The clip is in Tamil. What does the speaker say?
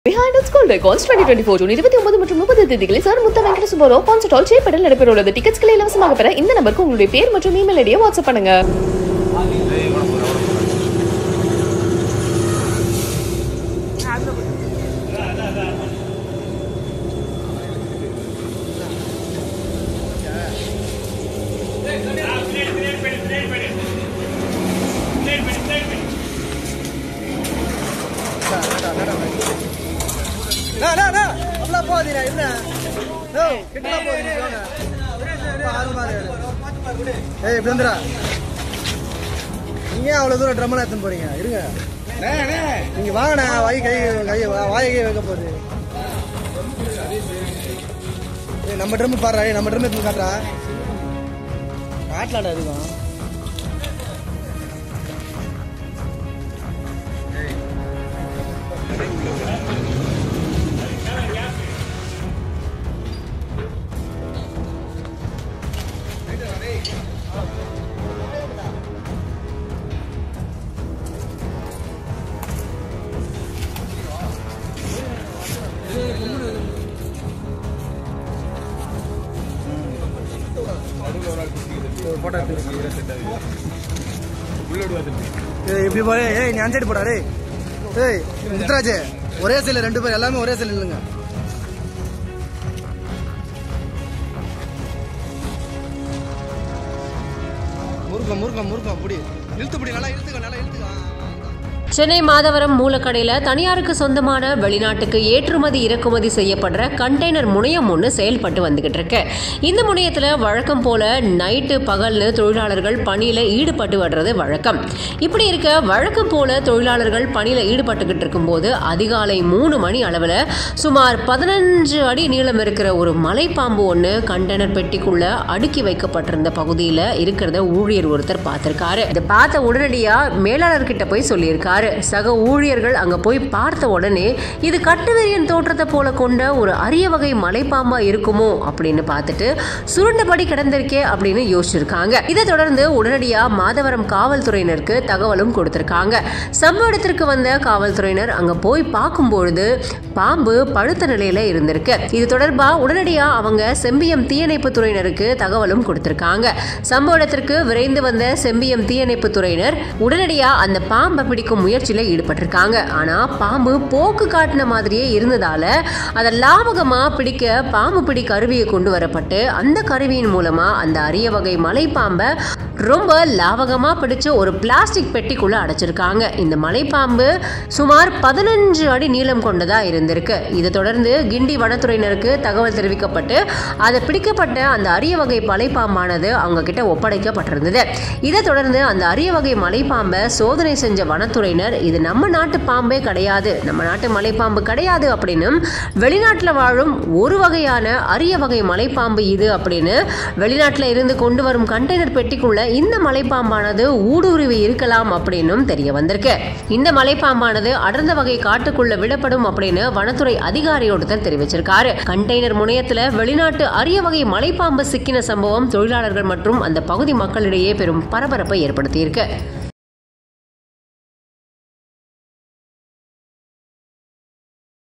Behind its Gold Icons 2024 June இருபத்தி ஒன்பது மற்றும் முப்பது தேதிகளில் sir Mutha Venkata Subbarao concert hall சேப்படல் நடைபெற உள்ளது டிக்கெட்ஸ்களை இலவசமாக பெற இந்த நம்பருக்கு உங்களுடைய பேர் மற்றும் இமெயில் ஐடியை வாட்ஸ்அப் பண்ணுங்க டா, டா, டா. அப்படிலாம் போகாதீங்க, என்ன? ஏய், கிட்டலாம் போகாதீங்க, வாங்க. அப்பா, ஆறு மாறு. ஏய், இப்படி வந்துடா. நீங்க ஏன் அவ்வளவு தூரம் ட்ரம்மெல்லாம் எடுத்துன்னு போறீங்க இருங்க நீங்க வாங்கண்ணா வாய் கை கை வாயை கை வைக்க போகுது ஏய், நம்ம ட்ரம் பாடுறா ஏய், நம்ம ட்ரம் எடுத்து காட்டுறா காட்டலாடா அதிகம் போட்டோ ஏய் இப்படி போய் ஏய் நீ அஞ்சடி போடா டேய் ஏய் முத்துராஜ் ஒரே சைடில் ரெண்டு பேர் எல்லாமே ஒரே சைடில் இல்லைங்க முருக்கம் முருக்கம் முருக்கம் புடி இழுத்து புடி நல்லா இழுத்துக்க நல்லா இழுத்துக்க ஆ, ஆ, ஆ. சென்னை மாதவரம் மூலக்கடையில் தனியாருக்கு சொந்தமான வெளிநாட்டுக்கு ஏற்றுமதி இறக்குமதி செய்யப்படுற கண்டெய்னர் முனையம் ஒன்று செயல்பட்டு வந்துகிட்டு இருக்கு இந்த முனையத்தில் வழக்கம் போல நைட்டு பகல்னு தொழிலாளர்கள் பணியில் ஈடுபட்டு வர்றது வழக்கம் இப்படி இருக்க வழக்கம் போல தொழிலாளர்கள் பணியில் ஈடுபட்டுக்கிட்டு இருக்கும்போது அதிகாலை மூணு மணி அளவில் சுமார் பதினஞ்சு அடி நீளம் இருக்கிற ஒரு மலைப்பாம்பு ஒன்று கண்டெய்னர் பெட்டிக்குள்ள அடுக்கி வைக்கப்பட்டிருந்த பகுதியில் இருக்கிறத ஊழியர் ஒருத்தர் பார்த்திருக்காரு இதை பார்த்த உடனடியாக மேலாளர்கிட்ட போய் சொல்லியிருக்காரு சக ஊழியர்கள் அங்க போய் பார்த்த உடனே இது கட்டுவிரியன் தோற்றத்தை போல கொண்ட ஒரு அரிய வகை மலைப்பாம்பா இருக்குமோ அப்படின்னு பார்த்துட்டு சுருண்டபடி கிடந்திருக்கே அப்படின்னு யோசிச்சிருக்காங்க இதை தொடர்ந்து உடனடியா மாதவரம் காவல்துறையினருக்கு தகவலும் கொடுத்திருக்காங்க சம்பவ இடத்திற்கு வந்த காவல்துறையினர் அங்க போய் பார்க்கும்பொழுது பாம்பு பழுத்த நிலையில இருந்திருக்கு இது தொடர்பா உடனடியா அவங்க செம்பியம் தீயணைப்பு துறையினருக்கு தகவலும் கொடுத்திருக்காங்க சம்பவ இடத்திற்கு விரைந்து வந்த செம்பியம் தீயணைப்பு துறையினர் உடனடியா அந்த பாம்பை பிடிக்கும் முயற்சியில ஈடுபட்டிருக்காங்க ஆனா பாம்பு போக்கு காட்டின மாதிரியே இருந்ததால அதை லாபகமா பிடிக்க பாம்பு பிடி கருவியை கொண்டு வரப்பட்டு அந்த கருவியின் மூலமா அந்த அரிய வகை மலைப்பாம்பை ரொம்ப லாவகமா பிடிச்சு ஒரு பிளாஸ்டிக் பெட்டிக்குள்ள அடைச்சிருக்காங்க இந்த மலைப்பாம்பு சுமார் பதினஞ்சு அடி நீளம் கொண்டதா இருந்திருக்கு இதை தொடர்ந்து கிண்டி வனத்துறையினருக்கு தகவல் தெரிவிக்கப்பட்டு அதை பிடிக்கப்பட்ட அந்த அரிய வகை மலைப்பாம்பானது அவங்க கிட்ட ஒப்படைக்கப்பட்டிருந்தது இதை தொடர்ந்து அந்த அரிய வகை மலைப்பாம்பை சோதனை செஞ்ச வனத்துறையினர் இது நம்ம நாட்டு பாம்பே கிடையாது நம்ம நாட்டு மலைப்பாம்பு கிடையாது அப்படின்னு வெளிநாட்டில் வாழும் ஒரு வகையான அரிய வகை மலைப்பாம்பு இது அப்படின்னு வெளிநாட்டில் இருந்து கொண்டு வரும் கண்டெய்னர் பெட்டிக்குள்ள இந்த மலைப்பாம்பானது ஊடுருவி இருக்கலாம் அப்படின்னும் தெரிய வந்திருக்கு இந்த மலைப்பாம்பானது அடர்ந்த வகை காட்டுக்குள்ள விடப்படும் அப்படின்னு வனத்துறை அதிகாரி ஒருத்தர் தெரிவிச்சிருக்காரு கண்டெய்னர் முனையத்துல வெளிநாட்டு அரிய வகை மலைப்பாம்பு சிக்கின சம்பவம் தொழிலாளர்கள் மற்றும் அந்த பகுதி மக்களிடையே பெரும் பரபரப்பை ஏற்படுத்தியிருக்கு